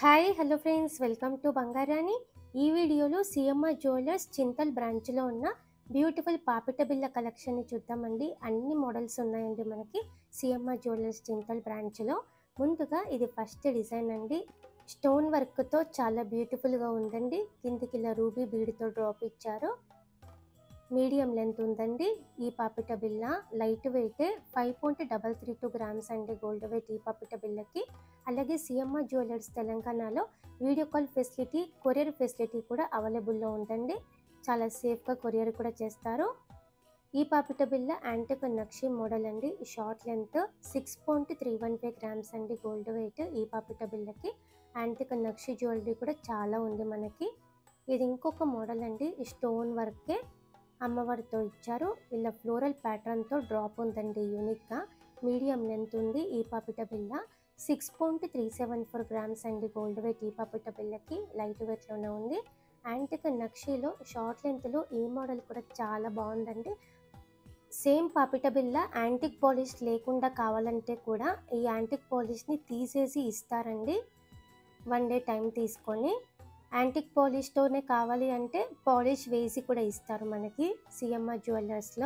hi hello friends welcome to Bangarani ఈ వీడియోలో CMR jewellers చింతల్ బ్రాంచ్లో ఉన్న బ్యూటిఫుల్ పాపిట బిళ్ళ కలెక్షన్ని చూద్దామండి అన్ని మోడల్స్ ఉన్నాయండి మనకి సిఎంఆర్ జ్యువెలర్స్ చింతల్ బ్రాంచ్లో ముందుగా ఇది ఫస్ట్ డిజైన్ అండి స్టోన్ వర్క్తో చాలా బ్యూటిఫుల్గా ఉందండి కిందికి ఇలా రూబీ బీడ్తో డ్రాప్ ఇచ్చారు మీడియం లెంత్ ఉందండి ఈ పాపిట బిల్ల light weight five point double three two grams అండి గోల్డ్ వెయిట్ ఈ పాపిట బిల్లకి అలాగే సిఎంఆర్ జ్యువెలర్స్ తెలంగాణలో video call facility courier facility కూడా అవైలబుల్లో ఉందండి చాలా సేఫ్గా కొరియర్ కూడా చేస్తారు ఈ పాపిట బిల్ల యాంటిక్ నక్షి మోడల్ అండి short length six point three one five grams అండి గోల్డ్ వెయిట్ ఈ పాపిట బిల్లకి యాంటిక్ నక్షి జ్యువెలరీ కూడా చాలా ఉంది మనకి ఇది ఇంకొక మోడల్ అండి స్టోన్ వర్కే అమ్మవారితో ఇచ్చారు ఇలా ఫ్లోరల్ ప్యాటర్న్తో డ్రాప్ ఉందండి యూనిక్గా మీడియం లెంత్ ఉంది ఈ పాపిట బిల్ల six point three seven four grams అండి గోల్డ్ వెయిట్ ఈ పాపిట బిల్లకి లైట్ వెయిట్లోనే ఉంది యాంటిక్ నక్షీలో షార్ట్ లెంత్లో ఈ మోడల్ కూడా చాలా బాగుందండి సేమ్ పాపిట బిల్ల యాంటిక్ పాలిష్ లేకుండా కావాలంటే కూడా ఈ యాంటిక్ పాలిష్ని తీసేసి ఇస్తారండి వన్ డే టైం తీసుకొని యాంటిక్ పాలిష్తోనే కావాలి అంటే పాలిష్ వేసి కూడా ఇస్తారు మనకి సిఎంఆర్ జ్యువెలర్స్లో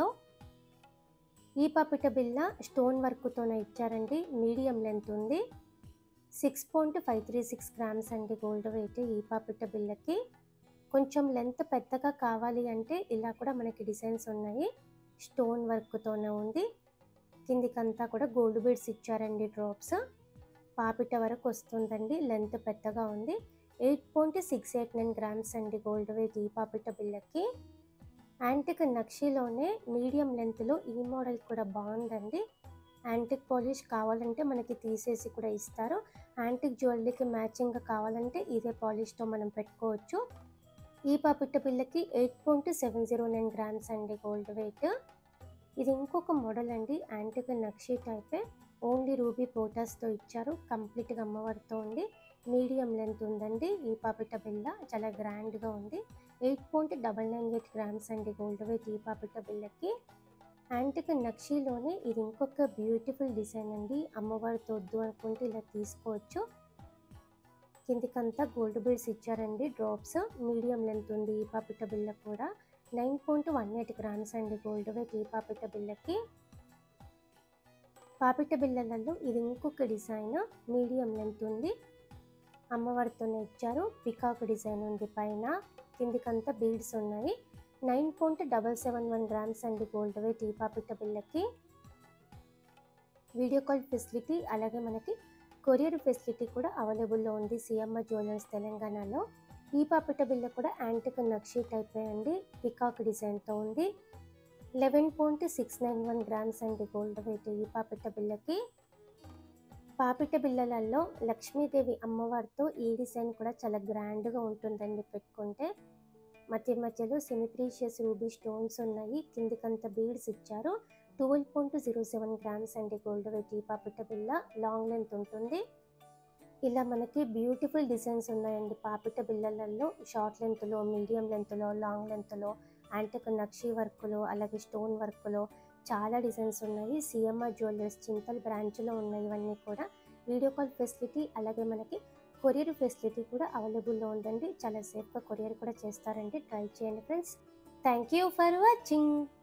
ఈ పాపిట బిల్ల స్టోన్ వర్క్తోనే ఇచ్చారండి మీడియం లెంత్ ఉంది six point five three six grams అండి గోల్డ్ వెయిట్ ఈ పాపిట బిల్లకి కొంచెం లెంత్ పెద్దగా కావాలి అంటే ఇలా కూడా మనకి డిజైన్స్ ఉన్నాయి స్టోన్ వర్క్తోనే ఉంది కిందికంతా కూడా గోల్డ్ బీడ్స్ ఇచ్చారండి డ్రాప్స్ పాపిట వరకు వస్తుందండి లెంత్ పెద్దగా ఉంది eight point six eight nine grams అండి గోల్డ్ వెయిట్ ఈ పాపిట బిల్లకి యాంటిక్ నక్షీలోనే మీడియం లెంత్లో ఈ మోడల్ కూడా బాగుందండి యాంటిక్ పాలిష్ కావాలంటే మనకి తీసేసి కూడా ఇస్తారు యాంటిక్ జ్యువెలరీకి మ్యాచింగ్గా కావాలంటే ఇదే పాలిష్తో మనం పెట్టుకోవచ్చు ఈ పాపిట్ట బిల్లకి eight point seven zero nine grams అండి గోల్డ్ వెయిట్ ఇది ఇంకొక మోడల్ అండి యాంటిక్ నక్షీ టైపే ఓన్లీ రూబీ పోటాస్తో ఇచ్చారు కంప్లీట్గా అమ్మవారితో ఉంది మీడియం లెంత్ ఉందండి ఈ పాపిట బిల్ల చాలా గ్రాండ్గా ఉంది eight point double nine eight grams అండి గోల్డ్ వెయిట్ ఈ పాపిట బిల్లకి యాంటిక్ నక్షీలోనే ఇది ఇంకొక బ్యూటిఫుల్ డిజైన్ అండి అమ్మవారితో వద్దు అనుకుంటే ఇలా తీసుకోవచ్చు కిందికంతా గోల్డ్ బీడ్స్ ఇచ్చారండి డ్రాప్స్ మీడియం లెంత్ ఉంది ఈ పాపిట బిల్ల కూడా nine point one eight grams అండి గోల్డ్ వెయిట్ ఈ పాపిట బిల్లకి పాపిట బిల్లలలో ఇది ఇంకొక డిజైన్ మీడియం లెంత్ ఉంది అమ్మవారితోనే ఇచ్చారు పికాక్ డిజైన్ ఉంది పైన కిందికంతా బీడ్స్ ఉన్నాయి nine point double seven one grams అండి గోల్డ్ వెయిట్ ఈ పాపిట బిల్లకి వీడియో కాల్ ఫెసిలిటీ అలాగే మనకి కొరియర్ ఫెసిలిటీ కూడా అవైలబుల్లో ఉంది సిఎంఆర్ జ్యువెలర్స్ తెలంగాణలో ఈ పాపిట బిల్ల కూడా యాంటిక్ నక్షీ టైప్ అండి పికాక్ డిజైన్తో ఉంది eleven point six nine one grams అండి గోల్డ్ వెయిట్ ఈ పాపిట బిల్లకి పాపిట బిళ్ళలలో లక్ష్మీదేవి అమ్మవారితో ఈ డిజైన్ కూడా చాలా గ్రాండ్గా ఉంటుందండి పెట్టుకుంటే మధ్య మధ్యలో సిమిప్రీషియస్ రూబీ స్టోన్స్ ఉన్నాయి కిందికంత బీడ్స్ ఇచ్చారు twelve point zero seven grams అండి గోల్డ్ వెయిట్ ఈ పాపిట బిల్ల లాంగ్ లెంత్ ఉంటుంది ఇలా మనకి బ్యూటిఫుల్ డిజైన్స్ ఉన్నాయండి పాపిట బిళ్ళలలో షార్ట్ లెంత్లో మీడియం లెంత్లో లాంగ్ లెంత్లో యాంటిక్ నక్షీ వర్క్లో అలాగే స్టోన్ వర్క్లో చాలా డిజైన్స్ ఉన్నాయి సిఎంఆర్ జ్యువెలర్స్ చింతల్ బ్రాంచ్లో ఉన్నాయి ఇవన్నీ కూడా వీడియో కాల్ ఫెసిలిటీ అలాగే మనకి కొరియర్ ఫెసిలిటీ కూడా అవైలబుల్లో ఉందండి చాలా సేఫ్గా కొరియర్ కూడా చేస్తారండి ట్రై చేయండి friends thank you for watching